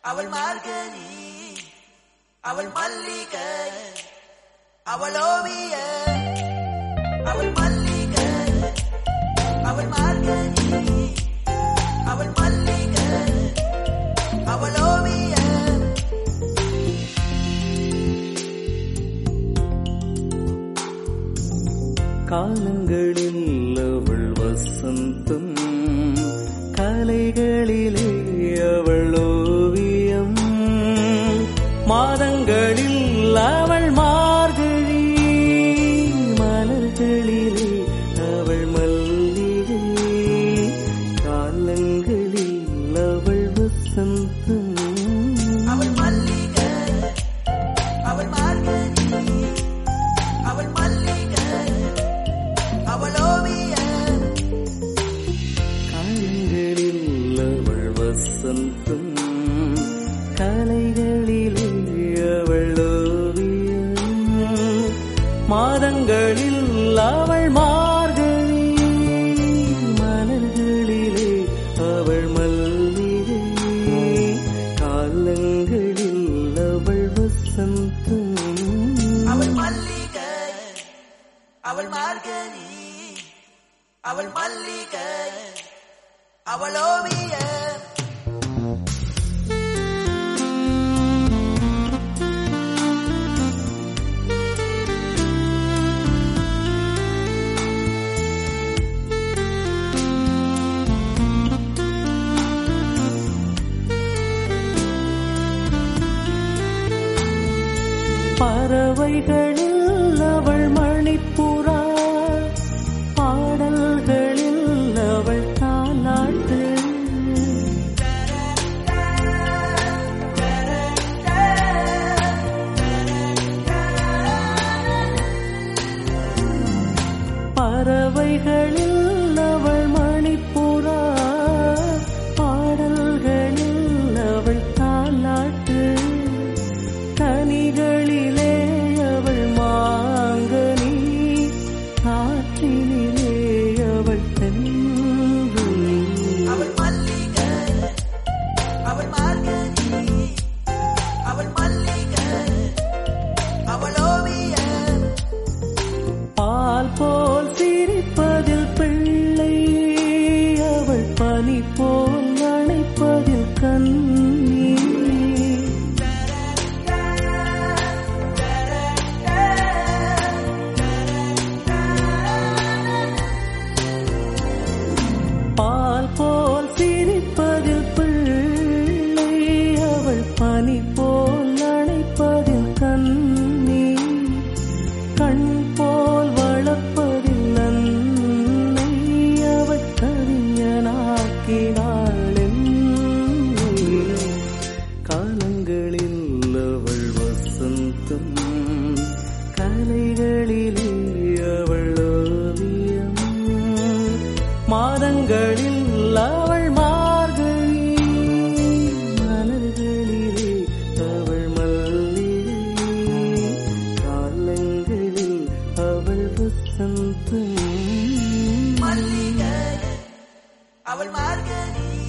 அவள் மார்கழி அவள் மல்லிகை அவள் ஓவிய அவள் மல்லிகை அவள் மார்கழி அவள் மல்லிகை அவள் ஓவிய காலங்களில் அவள் வசந்தம் கலைகளிலே அவள் ஓவியம் மாதங்களில் அவள் மார்கழி மலர்களிலே அவள் மல்லிகை காலங்களில் அவள் வசந்தம் அவள் மல்லிகை அவள் மார்கழி அவள் மல்லிகை அவள் ஓவிய காலங்களில் அவள் வசந்தம் கலைகளிலே அவள் ஓவியம் மாதங்களில் அவள் மார்கழி மலர்களிலே அவள் மல்லிகை காலங்களில் அவள் வசந்தம் அவள் மல்லிகை அவள் மார்கழி அவள் மல்லிகை அவள் ஓவிய பறவைகளில் அவள் மணிப்புறா பாடல்களில் அவள் தாலாட்டு பறவைகளில் அவள் மணிப்புறா பாடல்களில் அவள் தாலாட்டு கனிகளிலே அவள் மாங்கனி காற்றினிலே அவள் தென்றி அவள் மல்லிகை அவள் மார்கழி அவள் மல்லிகை அவள் ஓவிய பால் போல் சிரிப்பதில் பிள்ளை அவள் பனி போல் அணைப்பதில் கண்ணி பால் போல் சிரிப்பதில் பிள்ளை அவள் பனி போல் அணைப்பதில் கண்ணி கண் போல் வளர்ப்பதில் அன்னை அவள் கவிஞனாக்கினாள் என்னை. காலங்களில் அவள் வசந்தம் கலைகளிலே அவள் ஓவியம் மாதங்களில் அவள் மார்கழி மலர்களிலே அவள் மல்லிகை காலங்களில் அவள் வசந்தம் மல்லிகை அவள் மார்கழி